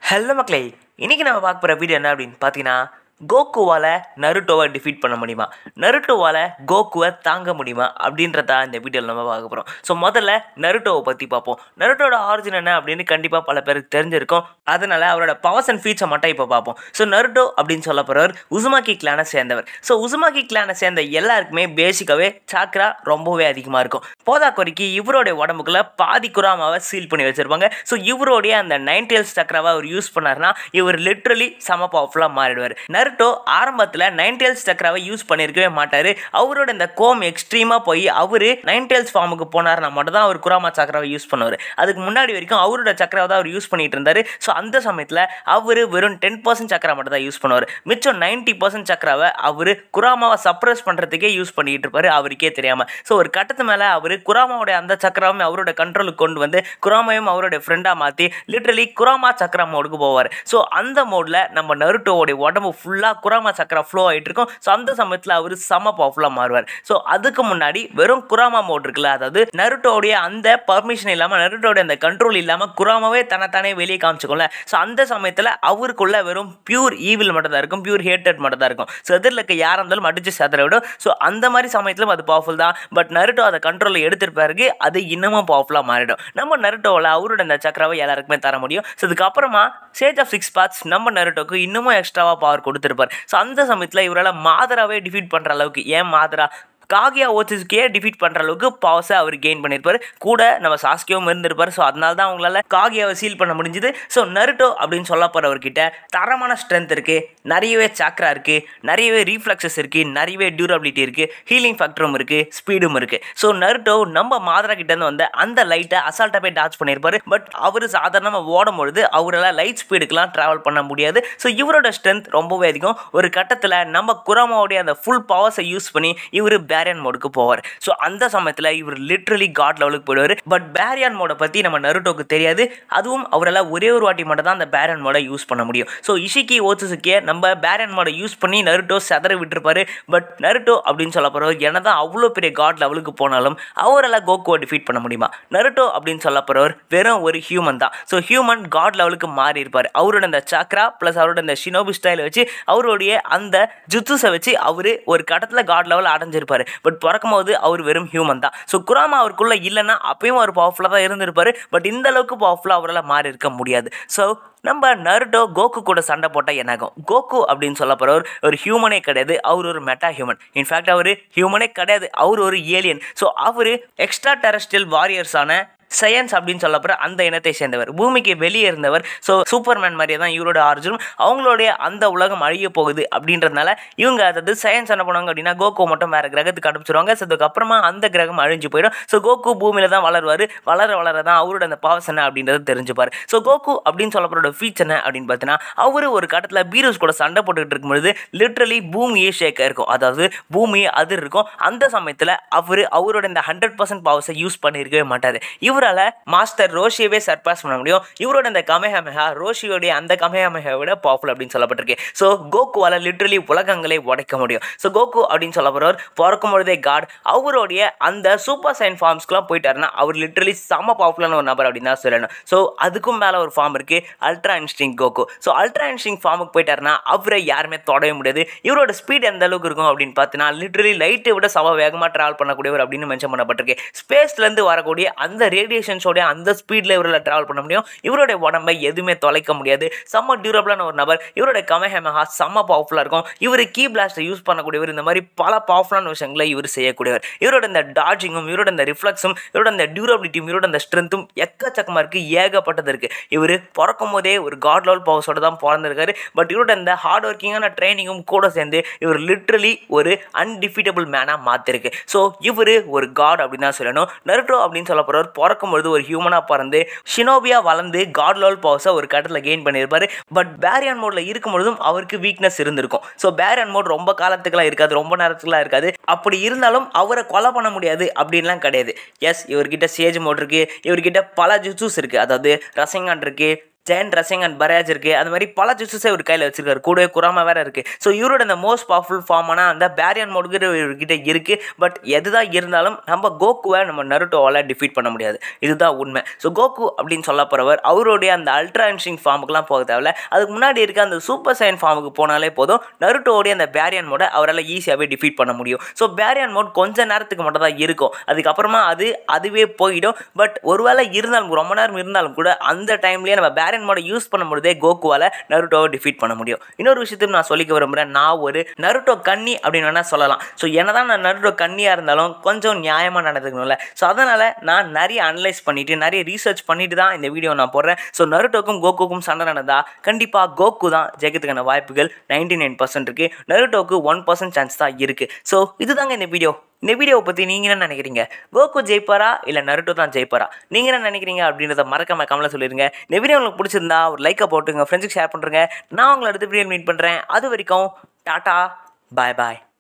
hello மக்களே இன்றைக்கி நம்ம பார்க்க போகிற வீடியோ என்ன அப்படின்னு பார்த்தீங்கன்னா கோகுவால் நருட்டோவை டிஃபீட் பண்ண முடியுமா நருட்டோவால் கோகுவை தாங்க முடியுமா அப்படின்றதா இந்த வீடியோவில் நம்ம பார்க்க போகிறோம் ஸோ முதல்ல நருட்டோவை பற்றி பார்ப்போம் நருட்டோட ஆரிஜின் என்ன அப்படின்னு கண்டிப்பாக பல பேருக்கு தெரிஞ்சிருக்கும் அதனால் அவரோட பவர்ஸ் அண்ட் ஃபீச்சர் மட்டும் இப்போ பார்ப்போம் ஸோ நருட்டோ அப்படின்னு சொல்ல போகிறவர் உசுமாக்கி கிளானை சேர்ந்தவர் ஸோ உசுமாக்கி கிளானை சேர்ந்த எல்லாருக்குமே பேசிக்காகவே சாக்ரா ரொம்பவே அதிகமாக இருக்கும் போதாக்குறைக்கு இவருடைய உடம்புக்குள்ள பாதி குராமாவை சீல் பண்ணி வச்சிருப்பாங்க ஸோ இவருடைய அந்த நைன் டேல்ஸ் சக்கராவை அவர் யூஸ் பண்ணாருன்னா இவர் லிட்ரலி சம பவர்ஃபுல்லாக மாறிடுவார் நருட்டோ ஆரம்பத்தில் நைன் டேல்ஸ் சக்கராவை யூஸ் பண்ணியிருக்கவே மாட்டார் அவரோட இந்த கோம் எக்ஸ்ட்ரீமாக போய் அவர் நைன் டேல்ஸ் ஃபார்முக்கு போனார்னா மட்டும் தான் அவர் குராமா சக்கராவை யூஸ் பண்ணுவார் அதுக்கு முன்னாடி வரைக்கும் அவரோட சக்கராவை தான் அவர் யூஸ் பண்ணிட்டு இருந்தார் ஸோ அந்த சமயத்தில் அவர் வெறும் டென் பர்சன்ட் சக்கரா மட்டும் தான் யூஸ் பண்ணுவார் மிச்சம் நைன்ட்டி பர்சன்ட் சக்கராவை அவர் குராமாவை சப்ரஸ் பண்ணுறதுக்கே யூஸ் பண்ணிட்டு இருப்பாரு அவருக்கே தெரியாமல் ஸோ ஒரு கட்டத்து மேலே அவர் குராமாவோட அந்த சக்கராவும் அவரோட கண்ட்ரோலுக்கு கொண்டு வந்து குராமையும் அவரோட ஃப்ரெண்டாக மாற்றி லிட்ரலி குராமா சக்கரா மோடுக்கு போவார் ஸோ அந்த மோடில் நம்ம நருட்டோவோடைய உடம்பு ஃபுல்லாக குராமா சக்கரா ஃப்ளோ ஆகிட்டு இருக்கும் ஸோ அந்த சமயத்தில் அவர் செம பவர்ஃபுல்லாக மாறுவார் ஸோ அதுக்கு முன்னாடி வெறும் குராமா மோட் இருக்குல்ல அதாவது நருட்டோடைய அந்த பர்மிஷன் இல்லாமல் நருட்டோடைய அந்த கண்ட்ரோல் இல்லாமல் குராமாவே தன்னைத்தானே வெளியே காமிச்சுக்கோல ஸோ அந்த சமயத்தில் அவருக்குள்ள வெறும் பியூர் ஈவில் மட்டும் தான் இருக்கும் பியூர் ஹேட்டட் மட்டும் தான் இருக்கும் ஸோ எதிரில் இருக்க யாராக இருந்தாலும் அடிச்சு சேதற விடும் ஸோ அந்த மாதிரி சமயத்திலும் அது பவர்ஃபுல் தான் பட் நருட்டோ அதை கண்ட்ரோலில் எடுத்துட்டு பிறகு அது இன்னமும் பவர்ஃபுல்லாக மாறிடும் நம்ம நருட்டோவில் அவரோட அந்த சக்கராவை எல்லாருக்குமே தர முடியும் ஸோ இதுக்கப்புறமா சேஜ் ஆஃப் சிக்ஸ் பார்ட்ஸ் நம்ம நருட்டோக்கு இன்னமும் எக்ஸ்ட்ராவாக பவர் கொடுத்துருப்பார் ஸோ அந்த சமயத்தில் இவரால் மாதராவே டிஃபீட் பண்ணுற அளவுக்கு ஏன் மாதரா காகியா ஓச்சஸ்க்கே டிஃபீட் பண்ணுற அளவுக்கு பவர்ஸை அவர் கெயின் பண்ணியிருப்பார் கூட நம்ம சாஸ்கியும் இருந்திருப்பார் ஸோ அதனால தான் அவங்களால காகியாவை சீல் பண்ண முடிஞ்சுது ஸோ நருட்டோ அப்படின்னு சொல்ல போகிறவர்கிட்ட தரமான ஸ்ட்ரென்த் இருக்குது நிறையவே சாக்ரா இருக்குது நிறையவே ரீஃப்ளக்ஸஸ் இருக்குது நிறையவே டியூரபிலிட்டி இருக்குது ஹீலிங் ஃபேக்டரும் இருக்குது ஸ்பீடும் இருக்குது ஸோ நருட்டோ நம்ம மாதரா கிட்டேருந்து வந்த அந்த லைட்டை அசால்ட்டாக போய் டாச் பண்ணியிருப்பார் பட் அவர் சாதாரணமாக ஓடும் பொழுது அவரால் லைட் ஸ்பீடுக்கெலாம் ட்ராவல் பண்ண முடியாது ஸோ இவரோட ஸ்ட்ரென்த் ரொம்பவே அதிகம் ஒரு கட்டத்தில் நம்ம குராமாவுடைய அந்த ஃபுல் பவர்ஸை யூஸ் பண்ணி இவர் பேரியன் மோடுக்கு போவார் ஸோ அந்த சமயத்தில் இவர் லிட்ரலி காட் லெவலுக்கு போயிடுவார் பட் பேரியன் மோடை பற்றி நம்ம நருட்டோக்கு தெரியாது அதுவும் அவரால் ஒரே ஒரு வாட்டி மட்டும் தான் அந்த பேரியன் மோடை யூஸ் பண்ண முடியும் ஸோ இஷிக்கி ஓச்சுசுக்கே நம்ம பேரியன் மோடை யூஸ் பண்ணி நருட்டோ செதற விட்டுருப்பாரு பட் நருட்டோ அப்படின்னு சொல்ல போகிறவர் என்னதான் அவ்வளோ பெரிய காட் லெவலுக்கு போனாலும் அவரால் கோகுவை டிஃபீட் பண்ண முடியுமா நருட்டோ அப்படின்னு சொல்ல போகிறவர் வெறும் ஒரு ஹியூமன் தான் ஸோ ஹியூமன் காட் லெவலுக்கு மாறி இருப்பார் அவரோட அந்த சக்ரா ப்ளஸ் அவரோட அந்த ஷினோபி ஸ்டைலை வச்சு அவருடைய அந்த ஜுத்துஸை வச்சு அவர் ஒரு கட்டத்தில் காட் லெவல் அடைஞ்சிருப்பார் பட் பிறக்கும் போது அவர் வெறும் ஹியூமன் தான் ஸோ குராமா அவருக்குள்ளே இல்லைன்னா அப்பயும் அவர் பவர்ஃபுல்லாக தான் இருந்திருப்பார் பட் இந்த அளவுக்கு பவர்ஃபுல்லாக அவரால் மாறி இருக்க முடியாது ஸோ நம்ம நருட்டோ கோகு கூட சண்டை போட்டால் என்னாகும் கோகு அப்படின்னு சொல்ல போகிறவர் ஒரு ஹியூமனே கிடையாது அவர் ஒரு மெட்டா ஹியூமன் இன்ஃபேக்ட் அவர் ஹியூமனே கிடையாது அவர் ஒரு ஏலியன் ஸோ அவர் எக்ஸ்ட்ரா டெரஸ்ட்ரியல் வாரியர்ஸான சயன்ஸ் அப்படின்னு சொல்லப்போற அந்த இனத்தை சேர்ந்தவர் பூமிக்கு வெளியே இருந்தவர் ஸோ சூப்பர்மேன் மாதிரியே தான் இவரோட ஆர்ஜுனும் அவங்களுடைய அந்த உலகம் அழிய போகுது அப்படின்றதுனால இவங்க அதாவது சயின்ஸ் என்ன பண்ணுவாங்க அப்படின்னா கோகு மட்டும் வேற கிரகத்துக்கு அனுப்பிச்சிருவாங்க ஸோ அதுக்கப்புறமா அந்த கிரகம் அழிஞ்சு போயிடும் ஸோ கோகு பூமியில தான் வளருவார் வளர வளர தான் அவரோட அந்த பவர்ஸ் என்ன அப்படின்றத தெரிஞ்சுப்பார் ஸோ கோகு அப்படின்னு சொல்லப்படுற ஃபீச்சர் என்ன அப்படின்னு பார்த்தீங்கன்னா அவர் ஒரு கட்டத்தில் பீரோஸ் கூட சண்டை போட்டுக்கிட்டு இருக்கும்பொழுது லிட்ரலி பூமியே ஷேக் இருக்கும் அதாவது பூமியே அதிர் இருக்கும் அந்த சமயத்தில் அவர் அவரோட இந்த ஹண்ட்ரட் பர்சன்ட் பவர்ஸை யூஸ் பண்ணியிருக்கவே மாட்டார் இவரால் மாஸ்டர் ரோஷியவே சர்பாஸ் பண்ண முடியும் இவரோட இந்த கமேஹமெஹா ரோஷியோடைய அந்த கமேஹமெஹா விட பவர்ஃபுல் அப்படின்னு சொல்லப்பட்டிருக்கு ஸோ கோகுவால் லிட்ரலி உலகங்களை உடைக்க முடியும் ஸோ கோகு அப்படின்னு சொல்ல போகிறவர் பிறக்கும் பொழுதே காட் அவருடைய அந்த சூப்பர் சைன் ஃபார்ம்ஸ்க்குலாம் போயிட்டாருன்னா அவர் லிட்ரலி செம பவர்ஃபுல்லான ஒரு நபர் அப்படின்னு தான் சொல்லணும் ஸோ அதுக்கும் மேலே ஒரு ஃபார்ம் இருக்குது ultra instinct Goku so ultra instinct ஃபார்முக்கு போயிட்டாருன்னா அவரை யாருமே தொடவே முடியாது இவரோட ஸ்பீட் எந்த அளவுக்கு இருக்கும் அப்படின்னு பார்த்தீங்கன்னா லிட்ரலி லைட்டை விட சம வேகமாக ட்ராவல் பண்ணக்கூடியவர் அப்படின்னு மென்ஷன் பண்ணப்பட்டிருக்கு ஸ்பேஸ்லேருந்து வரக்கூடிய அந்த ரேடியேஷன்ஸோடைய அந்த ஸ்பீடில் இவரால் ட்ராவல் பண்ண முடியும் இவருடைய உடம்பை எதுவுமே தொலைக்க முடியாது செம்ம டியூரபிளான ஒரு நபர் இவருடைய கமஹெமஹா செம்ம பவர்ஃபுல்லாக இருக்கும் இவர் கீ பிளாஸ்ட்டை யூஸ் பண்ணக்கூடியவர் இந்த மாதிரி பல பவர்ஃபுல்லான விஷயங்களை இவர் செய்யக்கூடியவர் இவரோட இந்த டாஜிங்கும் இவரோட இந்த ரிஃப்ளெக்ஸும் இவரோட இந்த டியூரபிலிட்டியும் இவரோட இந்த ஸ்ட்ரென்த்தும் எக்கச்சக்கமாக இருக்குது ஏகப்பட்டது இருக்குது இவர் பிறக்கும் போதே ஒரு காட் லெவல் பவர்ஸோட தான் பிறந்திருக்காரு பட் இவரோட இந்த ஹார்ட் ஒர்க்கிங்கான ட்ரைனிங்கும் கூட சேர்ந்து இவர் லிட்ரலி ஒரு அன்டிஃபீட்டபிள் மேனாக மாற்றிருக்கு ஸோ இவர் ஒரு காட் அப்படின்னு தான் சொல்லணும் நருட்டோ அப்படின்னு சொல்ல போகிறவர் பிறக்கும் பொழுது ஒரு ஹியூமனாக பிறந்து ஷினோபியா வளர்ந்து காட் லெவல் பவர்ஸை ஒரு கட்டத்தில் கெயின் பண்ணியிருப்பாரு பட் பேரியன் மோடில் இருக்கும் பொழுதும் அவருக்கு வீக்னஸ் இருந்திருக்கும் ஸோ பேரியன் மோட் ரொம்ப காலத்துக்குலாம் இருக்காது ரொம்ப நேரத்துக்குலாம் இருக்காது அப்படி இருந்தாலும் அவரை கொலை பண்ண முடியாது அப்படின்லாம் கிடையாது எஸ் இவர்கிட்ட சேஜ் மோட் இருக்குது இவர்கிட்ட பல ஜுசூஸ் இருக்குது அதாவது ரசங்கான் இருக்குது ஜெயன் ரசிங் அண்ட் பராஜ் இருக்குது அது மாதிரி பல ஜூஸஸே ஒரு கையில் வச்சிருக்காரு கூடவே குராமா வேற இருக்குது ஸோ இவரோட இந்த மோஸ்ட் பவர்ஃபுல் ஃபார்மான அந்த பேரியன் மோடுகிற இவர்கிட்ட இருக்குது பட் எதுதான் இருந்தாலும் நம்ம கோகுவை நம்ம நருட்டோவால் டிஃபீட் பண்ண முடியாது இதுதான் உண்மை ஸோ கோகு அப்படின்னு சொல்ல போகிறவர் அவருடைய அந்த அல்ட்ரா இன்ஸ்டிங் ஃபார்முக்குலாம் போக தேவையில்ல அதுக்கு முன்னாடி இருக்க அந்த சூப்பர் சைன் ஃபார்முக்கு போனாலே போதும் நருட்டோடைய அந்த பேரியன் மோடை அவரால் ஈஸியாகவே டிஃபீட் பண்ண முடியும் ஸோ பேரியன் மோட் கொஞ்ச நேரத்துக்கு மட்டும் தான் இருக்கும் அதுக்கப்புறமா அது அதுவே போயிடும் பட் ஒருவேளை இருந்தாலும் ரொம்ப நேரம் இருந்தாலும் கூட அந்த டைம்லேயே நம்ம பேரியன் மோட யூஸ் பண்ண முடியுதே கோகுவால் நருட்டோவை டிஃபீட் பண்ண முடியும் இன்னொரு விஷயத்தையும் நான் சொல்லிக்க விரும்புகிறேன் நான் ஒரு நருட்டோ கன்னி அப்படின்னு வேணால் சொல்லலாம் ஸோ என்னதான் நான் நருட்டோ கன்னியாக இருந்தாலும் கொஞ்சம் நியாயமாக நடந்துக்கணும்ல ஸோ அதனால் நான் நிறைய அனலைஸ் பண்ணிவிட்டு நிறைய ரீசர்ச் பண்ணிட்டு தான் இந்த வீடியோ நான் போடுறேன் ஸோ நருட்டோக்கும் கோகுக்கும் சண்டை நடந்தா கண்டிப்பாக கோகு தான் ஜெயிக்கிறதுக்கான வாய்ப்புகள் நைன்டி நைன் பர்சன்ட் இருக்குது நருட்டோக்கு ஒன் பர்சன்ட் சான்ஸ் தான் இருக்குது ஸோ இதுதாங்க இந்த வீடியோ இந்த வீடியோவை பற்றி நீங்கள் என்ன நினைக்கிறீங்க கோகு ஜெயிப்பாரா இல்லை நருட்டோ தான் ஜெயிப்பாரா நீங்கள் என்ன நினைக்கிறீங்க அப்படின்றத மறக்காம கமலை சொல்லிடுங்க இந்த வீடியோ உங்களுக்கு பிடிச்சிருந்தா ஒரு லைக்கை போட்டுங்க ஃப்ரெண்ட்ஸுக்கு ஷேர் பண்ணுறேங்க நான் உங்களை அடுத்த வீடியோ மீட் பண்ணுறேன் அது வரைக்கும் டாட்டா பாய் பாய்